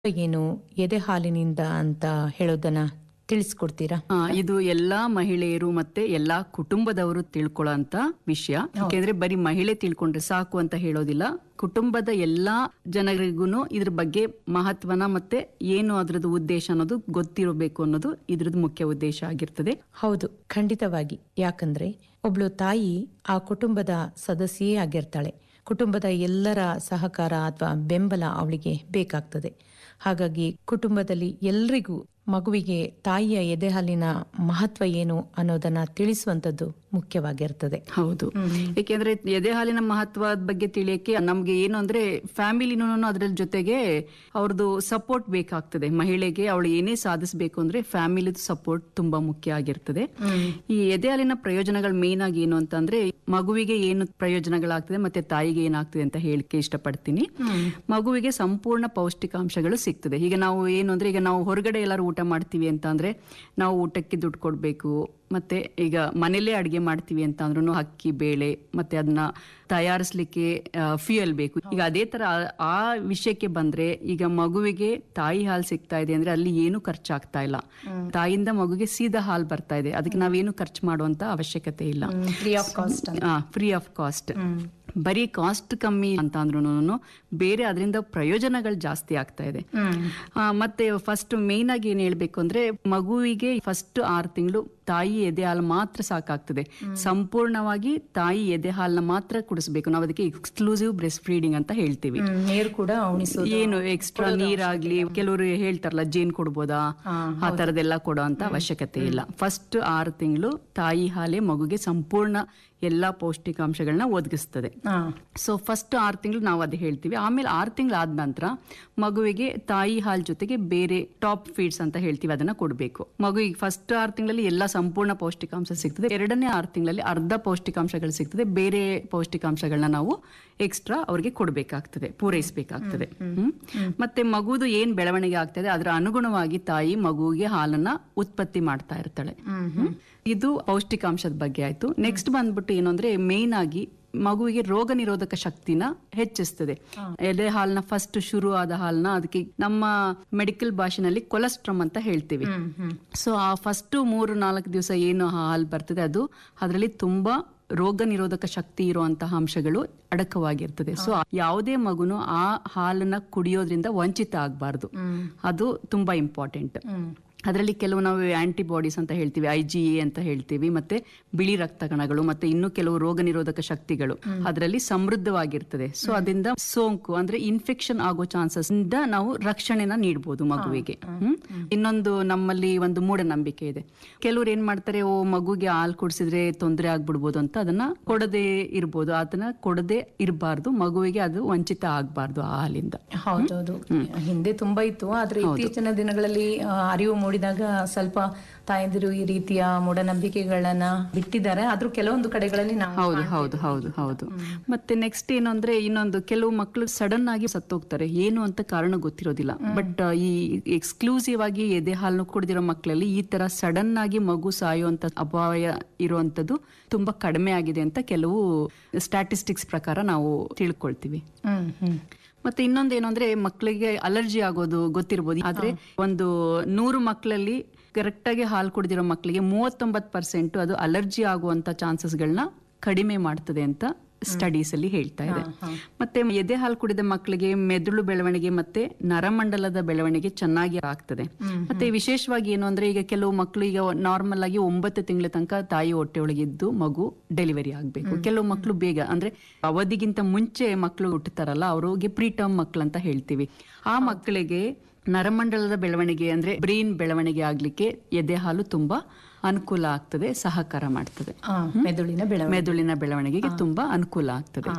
ಏನು ಎದೆ ಹಾಲಿನಿಂದ ಅಂತ ಹೇಳೋದನ್ನ ತಿಳಿಸ್ಕೊಡ್ತೀರಾ ಆ, ಇದು ಎಲ್ಲಾ ಮಹಿಳೆಯರು ಮತ್ತೆ ಎಲ್ಲಾ ಕುಟುಂಬದವರು ತಿಳ್ಕೊಳ್ಳೋಂತ ವಿಷಯ ಯಾಕೆಂದ್ರೆ ಬರೀ ಮಹಿಳೆ ತಿಳ್ಕೊಂಡ್ರೆ ಸಾಕು ಅಂತ ಹೇಳೋದಿಲ್ಲ ಕುಟುಂಬದ ಎಲ್ಲಾ ಜನರಿಗೂ ಇದ್ರ ಬಗ್ಗೆ ಮಹತ್ವನ ಮತ್ತೆ ಏನು ಅದ್ರದ್ದು ಉದ್ದೇಶ ಅನ್ನೋದು ಗೊತ್ತಿರಬೇಕು ಅನ್ನೋದು ಇದ್ರದ್ದು ಮುಖ್ಯ ಉದ್ದೇಶ ಆಗಿರ್ತದೆ ಹೌದು ಖಂಡಿತವಾಗಿ ಯಾಕಂದ್ರೆ ಒಬ್ಳು ತಾಯಿ ಆ ಕುಟುಂಬದ ಸದಸ್ಯೇ ಆಗಿರ್ತಾಳೆ ಕುಟುಂಬದ ಎಲ್ಲರ ಸಹಕಾರ ಅಥವಾ ಬೆಂಬಲ ಅವಳಿಗೆ ಬೇಕಾಗ್ತದೆ ಹಾಗಾಗಿ ಕುಟುಂಬದಲ್ಲಿ ಎಲ್ರಿಗೂ ಮಗುವಿಗೆ ತಾಯಿಯ ಎದೆಹಾಲಿನ ಮಹತ್ವ ಏನು ಅನ್ನೋದನ್ನ ತಿಳಿಸುವಂತದ್ದು ಮುಖ್ಯವಾಗಿರ್ತದೆ ಹೌದು ಏಕೆಂದ್ರೆ ಎದೆ ಹಾಲಿನ ಮಹತ್ವದ ಬಗ್ಗೆ ತಿಳಿಯಕ್ಕೆ ನಮ್ಗೆ ಏನು ಅಂದ್ರೆ ಫ್ಯಾಮಿಲಿನೂ ಅದ್ರ ಜೊತೆಗೆ ಅವ್ರದ್ದು ಸಪೋರ್ಟ್ ಬೇಕಾಗ್ತದೆ ಮಹಿಳೆಗೆ ಅವಳು ಏನೇ ಸಾಧಿಸಬೇಕು ಅಂದ್ರೆ ಫ್ಯಾಮಿಲಿ ಸಪೋರ್ಟ್ ತುಂಬಾ ಮುಖ್ಯ ಆಗಿರ್ತದೆ ಈ ಎದೆ ಹಾಲಿನ ಪ್ರಯೋಜನಗಳು ಮೇನ್ ಆಗಿ ಏನು ಅಂತಂದ್ರೆ ಮಗುವಿಗೆ ಏನು ಪ್ರಯೋಜನಗಳಾಗ್ತದೆ ಮತ್ತೆ ತಾಯಿಗೆ ಏನಾಗ್ತದೆ ಅಂತ ಹೇಳಿಕೆ ಇಷ್ಟಪಡ್ತೀನಿ ಮಗುವಿಗೆ ಸಂಪೂರ್ಣ ಪೌಷ್ಟಿಕಾಂಶಗಳು ಸಿಗ್ತದೆ ಈಗ ನಾವು ಏನು ಅಂದ್ರೆ ಈಗ ನಾವು ಹೊರಗಡೆ ಎಲ್ಲರೂ ಊಟ ಮಾಡ್ತೀವಿ ಅಂತ ಅಂದ್ರೆ ನಾವು ಊಟಕ್ಕೆ ದುಡ್ಡು ಕೊಡ್ಬೇಕು ಮತ್ತೆ ಈಗ ಮನೇಲೇ ಅಡಿಗೆ ಮಾಡ್ತೀವಿ ಅಂತ ಅಂದ್ರೂ ಅಕ್ಕಿ ಬೇಳೆ ಮತ್ತೆ ಅದನ್ನ ತಯಾರಿಸ್ಲಿಕ್ಕೆ ಫ್ಯೂಯಲ್ ಬೇಕು ಈಗ ಅದೇ ತರ ಆ- ಆ ವಿಷಯಕ್ಕೆ ಬಂದ್ರೆ ಈಗ ಮಗುವಿಗೆ ತಾಯಿ ಹಾಲು ಸಿಗ್ತಾ ಇದೆ ಅಂದ್ರೆ ಅಲ್ಲಿ ಏನು ಖರ್ಚಾಗ್ತಾ ಇಲ್ಲ ತಾಯಿಯಿಂದ ಮಗುಗೆ ಸೀದಾ ಹಾಲು ಬರ್ತಾ ಇದೆ ಅದಕ್ಕೆ ನಾವೇನು ಖರ್ಚು ಮಾಡುವಂತ ಅವಶ್ಯಕತೆ ಇಲ್ಲ free of cost free of cost ಬರೀ ಕಾಸ್ಟ್ ಕಮ್ಮಿ ಅಂತ ಅಂದ್ರೂ ಬೇರೆ ಅದರಿಂದ ಪ್ರಯೋಜನಗಳು ಜಾಸ್ತಿ ಆಗ್ತಾ ಇದೆ ಆ, ಮತ್ತೆ ಫಸ್ಟ್ ಮೇನ್ ಆಗಿ ಏನ್ ಹೇಳ್ಬೇಕು ಅಂದ್ರೆ ಮಗುವಿಗೆ ಫಸ್ಟ್ ಆರು ತಿಂಗಳು ತಾಯಿ ಎದೆ ಹಾಲು ಮಾತ್ರ ಸಾಕಾಗ್ತದೆ ಸಂಪೂರ್ಣವಾಗಿ ತಾಯಿ ಎದೆ ಹಾಲನ್ನ ಮಾತ್ರ ಕುಡಿಸ್ಬೇಕು ನಾವು ಅದಕ್ಕೆ ಎಕ್ಸ್ಕ್ಲೂಸಿವ್ ಬ್ರೆಸ್ಟ್ ಫೀಡಿಂಗ್ ಅಂತ ಹೇಳ್ತೀವಿ ನೀರು ಕೂಡ ಉಣಿಸೋದು ಏನು ಎಕ್ಸ್ಟ್ರಾ ನೀರಾಗ್ಲಿ ಕೆಲವರು ಹೇಳ್ತಾರಲ್ಲ ಜೇನ್ ಕೊಡ್ಬೋದಾ ಆ ತರದೆಲ್ಲ ಕೊಡೋ ಅಂತ ಅವಶ್ಯಕತೆ ಇಲ್ಲ ಫಸ್ಟ್ ಆರು ತಿಂಗಳು ತಾಯಿ ಹಾಲೆ ಮಗುಗೆ ಸಂಪೂರ್ಣ ಎಲ್ಲಾ ಪೌಷ್ಟಿಕಾಂಶಗಳನ್ನ ಒದಗಿಸ್ತದೆ ಹಾ. ಸೊ ಫಸ್ಟ್ ಆರು ತಿಂಗಳು ನಾವು ಅದೇ ಹೇಳ್ತೀವಿ ಆಮೇಲೆ ಆರು ತಿಂಗಳು ಆದ ನಂತರ ಮಗುವಿಗೆ ತಾಯಿ ಹಾಲ್ ಜೊತೆಗೆ ಬೇರೆ ಟಾಪ್ ಫೀಡ್ಸ್ ಅಂತ ಹೇಳ್ತೀವಿ ಅದನ್ನ ಕೊಡಬೇಕು ಮಗುವಿಗೆ ಫಸ್ಟ್ ಆರು ತಿಂಗಳಲ್ಲಿ ಎಲ್ಲ ಸಂಪೂರ್ಣ ಪೌಷ್ಟಿಕಾಂಶ ಸಿಗ್ತದೆ ಎರಡನೇ ಆರು ತಿಂಗಳಲ್ಲಿ ಅರ್ಧ ಪೌಷ್ಟಿಕಾಂಶಗಳು ಸಿಗ್ತದೆ ಬೇರೆ ಪೌಷ್ಟಿಕಾಂಶಗಳನ್ನ ನಾವು ಎಕ್ಸ್ಟ್ರಾ ಅವ್ರಿಗೆ ಕೊಡಬೇಕಾಗ್ತದೆ ಪೂರೈಸಬೇಕಾಗ್ತದೆ ಹ್ಮ್ ಮತ್ತೆ ಮಗುದು ಏನ್ ಬೆಳವಣಿಗೆ ಆಗ್ತದೆ ಅದರ ಅನುಗುಣವಾಗಿ ತಾಯಿ ಮಗುವಿಗೆ ಹಾಲನ್ನ ಉತ್ಪತ್ತಿ ಮಾಡ್ತಾ ಇರ್ತಾಳೆ ಹ್ಮ್. ಇದು ಪೌಷ್ಟಿಕಾಂಶದ ಬಗ್ಗೆ ಆಯ್ತು ನೆಕ್ಸ್ಟ್ ಬಂದ್ಬಿಟ್ಟು ಏನು ಅಂದ್ರೆ ಮೇನ್ ಆಗಿ ಮಗುವಿಗೆ ರೋಗ ನಿರೋಧಕ ಶಕ್ತಿನ ಹೆಚ್ಚಿಸ್ತದೆ ಎಲೆ ಹಾಲ್ನ ಫಸ್ಟ್ ಶುರು ಆದ ಹಾಲ್ನ ಅದಕ್ಕೆ ನಮ್ಮ ಮೆಡಿಕಲ್ ಭಾಷೆನಲ್ಲಿ ಕೊಲೆಸ್ಟ್ರಮ್ ಅಂತ ಹೇಳ್ತೀವಿ ಸೊ ಆ ಫಸ್ಟ್ ಮೂರು ನಾಲ್ಕು ದಿವಸ ಏನು ಹಾಲು ಬರ್ತದೆ ಅದು ಅದರಲ್ಲಿ ತುಂಬಾ ರೋಗ ನಿರೋಧಕ ಶಕ್ತಿ ಇರುವಂತಹ ಅಂಶಗಳು ಅಡಕವಾಗಿರ್ತದೆ ಸೊ ಯಾವುದೇ ಮಗುನು ಆ ಹಾಲನ್ನ ಕುಡಿಯೋದ್ರಿಂದ ವಂಚಿತ ಆಗಬಾರ್ದು ಅದು ತುಂಬಾ ಇಂಪಾರ್ಟೆಂಟ್ ಅದರಲ್ಲಿ ಕೆಲವು ನಾವು ಆಂಟಿಬಾಡೀಸ್ ಅಂತ ಹೇಳ್ತೀವಿ ಐ ಜಿ ಎ ಅಂತ ಹೇಳ್ತೀವಿ ಮತ್ತೆ ಬಿಳಿ ರಕ್ತ ಕಣಗಳು ಮತ್ತೆ ಇನ್ನು ಕೆಲವು ರೋಗ ನಿರೋಧಕ ಶಕ್ತಿಗಳು ಅದರಲ್ಲಿ ಸಮೃದ್ಧವಾಗಿರ್ತದೆ ಸೊ ಅದರಿಂದ ಸೋಂಕು ಅಂದ್ರೆ ಇನ್ಫೆಕ್ಷನ್ ಆಗೋ ಚಾನ್ಸಸ್ ಇಂದ ನಾವು ರಕ್ಷಣೆನ ನೀಡಬಹುದು ಮಗುವಿಗೆ ಹ್ಮ್? ಇನ್ನೊಂದು ನಮ್ಮಲ್ಲಿ ಒಂದು ಮೂಢನಂಬಿಕೆ ಇದೆ ಕೆಲವ್ರು ಏನ್ ಮಾಡ್ತಾರೆ ಓ ಮಗುಗೆ ಹಾಲು ಕುಡಿಸಿದ್ರೆ ತೊಂದರೆ ಆಗ್ಬಿಡ್ಬೋದು ಅಂತ ಅದನ್ನ ಕೊಡದೆ ಇರ್ಬೋದು ಅದನ್ನ ಕೊಡದೆ ಇರಬಾರ್ದು ಮಗುವಿಗೆ ಅದು ವಂಚಿತ ಆಗ್ಬಾರ್ದು ಆ ಹಾಲಿಂದ ಹೌದೌದು ಹಿಂದೆ ತುಂಬಾ ಇತ್ತು ಆದ್ರೆ ಇತ್ತೀಚಿನ ದಿನಗಳಲ್ಲಿ ಆ, ಅರಿವು ಮೂಡಿದಾಗ ಸ್ವಲ್ಪ ತಾಯಂದಿರು ಈ ರೀತಿಯ ಮೂಢನಂಬಿಕೆಗಳನ್ನ ಬಿಟ್ಟಿದ್ದಾರೆ ಆದ್ರೂ ಕೆಲವೊಂದು ಕಡೆಗಳಲ್ಲಿ ನಾವು ಹೌದು ಹೌದು ಹೌದು ಹೌದು ಮತ್ತೆ ನೆಕ್ಸ್ಟ್ ಏನು ಅಂದ್ರೆ ಇನ್ನೊಂದು ಕೆಲವು ಮಕ್ಕಳು ಸಡನ್ ಆಗಿ ಸತ್ತೋಗ್ತಾರೆ ಏನು ಅಂತ ಕಾರಣ ಗೊತ್ತಿರೋದಿಲ್ಲ ಬಟ್ ಈ ಎಕ್ಸ್ಕ್ಲೂಸಿವ್ ಆಗಿ ಎದೆ ಹಾಲು ಕುಡಿದಿರೋ ಮಕ್ಕಳಲ್ಲಿ ಈ ತರ ಸಡನ್ ಆಗಿ ಮಗು ಸಾಯುವಂತ ಅಪಾಯ ಇರುವಂತದ್ದು ತುಂಬಾ ಕಡಿಮೆ ಆಗಿದೆ ಅಂತ ಕೆಲವು ಸ್ಟ್ಯಾಟಿಸ್ಟಿಕ್ಸ್ ಪ್ರಕಾರ ನಾವು ತಿಳ್ಕೊಳ್ತೀವಿ ಹ್ಮ್ ಹ್ಮ್ ಮತ್ತೆ ಇನ್ನೊಂದು ಏನು ಅಂದ್ರೆ ಮಕ್ಕಳಿಗೆ ಅಲರ್ಜಿ ಆಗೋದು ಗೊತ್ತಿರ್ಬೋದು ಆದ್ರೆ ಒಂದು ನೂರು ಮಕ್ಕಳಲ್ಲಿ ಕರೆಕ್ಟ್ ಆಗಿ ಹಾಲು ಕುಡಿದಿರೋ ಮಕ್ಕಳಿಗೆ ಮೂವತ್ತೊಂಬತ್ತು ಪರ್ಸೆಂಟ್ ಅದು ಅಲರ್ಜಿ ಆಗುವಂತ ಚಾನ್ಸಸ್ಗಳನ್ನ ಕಡಿಮೆ ಮಾಡ್ತದೆ ಅಂತ ಸ್ಟಡೀಸ್ ಅಲ್ಲಿ ಹೇಳ್ತಾ ಇದೆ ಮತ್ತೆ ಎದೆ ಹಾಲು ಕುಡಿದ ಮಕ್ಕಳಿಗೆ ಮೆದುಳು ಬೆಳವಣಿಗೆ ಮತ್ತೆ ನರಮಂಡಲದ ಬೆಳವಣಿಗೆ ಚೆನ್ನಾಗಿ ಆಗ್ತದೆ ಮತ್ತೆ ವಿಶೇಷವಾಗಿ ಏನು ಅಂದ್ರೆ ಈಗ ಕೆಲವು ಮಕ್ಕಳು ಈಗ ನಾರ್ಮಲ್ ಆಗಿ ಒಂಬತ್ತು ತಿಂಗಳ ತನಕ ತಾಯಿ ಹೊಟ್ಟೆ ಒಳಗಿದ್ದು ಮಗು ಡೆಲಿವರಿ ಆಗ್ಬೇಕು ಕೆಲವು ಮಕ್ಕಳು ಬೇಗ ಅಂದ್ರೆ ಅವಧಿಗಿಂತ ಮುಂಚೆ ಮಕ್ಕಳು ಹುಟ್ಟುತ್ತಾರಲ್ಲ ಅವ್ರಿಗೆ ಪ್ರೀಟರ್ಮ್ ಮಕ್ಕಳು ಅಂತ ಹೇಳ್ತೀವಿ ಆ ಮಕ್ಕಳಿಗೆ ನರಮಂಡಲದ ಬೆಳವಣಿಗೆ ಅಂದ್ರೆ ಬ್ರೈನ್ ಬೆಳವಣಿಗೆ ಆಗ್ಲಿಕ್ಕೆ ಎದೆ ಹಾಲು ತುಂಬಾ ಅನುಕೂಲ ಆಗ್ತದೆ ಸಹಕಾರ ಮಾಡ್ತದೆ ಆ, ಮೆದುಳಿನ ಬೆಳವಣಿಗೆ ಮೆದುಳಿನ ಬೆಳವಣಿಗೆಗೆ ತುಂಬಾ ಅನುಕೂಲ ಆಗ್ತದೆ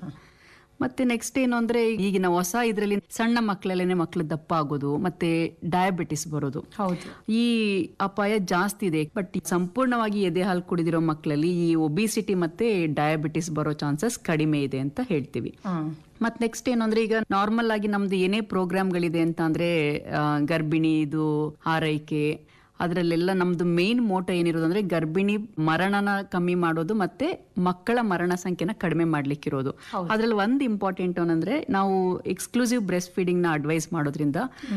ಮತ್ತೆ ನೆಕ್ಸ್ಟ್ ಏನು ಅಂದ್ರೆ ಈಗಿನ ಹೊಸ ಇದ್ರಲ್ಲಿ ಸಣ್ಣ ಮಕ್ಕಳಲ್ಲೇನೆ ಮಕ್ಕಳು ದಪ್ಪ ಆಗೋದು ಮತ್ತೆ ಡಯಾಬಿಟಿಸ್ ಬರೋದು ಹೌದು ಈ ಅಪಾಯ ಜಾಸ್ತಿ ಇದೆ ಬಟ್ ಸಂಪೂರ್ಣವಾಗಿ ಎದೆ ಹಾಲು ಕುಡಿದಿರೋ ಮಕ್ಕಳಲ್ಲಿ ಈ ಒಬಿಸಿಟಿ ಮತ್ತೆ ಡಯಾಬಿಟಿಸ್ ಬರೋ ಚಾನ್ಸಸ್ ಕಡಿಮೆ ಇದೆ ಅಂತ ಹೇಳ್ತೀವಿ ಹ್ಮ್ ಮತ್ ನೆಕ್ಸ್ಟ್ ಏನು ಅಂದ್ರೆ ಈಗ ನಾರ್ಮಲ್ ಆಗಿ ನಮ್ದು ಏನೇ ಪ್ರೋಗ್ರಾಮ್ಗಳಿದೆ ಅಂತ ಅಂದ್ರೆ ಆ, ಗರ್ಭಿಣಿ ಇದು ಆರೈಕೆ ಅದರಲ್ಲೆಲ್ಲ ನಮ್ದು ಮೇನ್ ಮೋಟ ಏನಿರೋದು ಅಂದ್ರೆ ಗರ್ಭಿಣಿ ಮರಣನ ಕಮ್ಮಿ ಮಾಡೋದು ಮತ್ತೆ ಮಕ್ಕಳ ಮರಣ ಸಂಖ್ಯೆನ ಕಡಿಮೆ ಮಾಡ್ಲಿಕ್ಕಿರೋದು ಅದ್ರಲ್ಲಿ ಒಂದು ಇಂಪಾರ್ಟೆಂಟ್ ಏನಂದ್ರೆ ನಾವು ಎಕ್ಸ್ಕ್ಲೂಸಿವ್ ಬ್ರೆಸ್ಟ್ ಫೀಡಿಂಗ್ ನ ಅಡ್ವೈಸ್ ಮಾಡೋದ್ರಿಂದ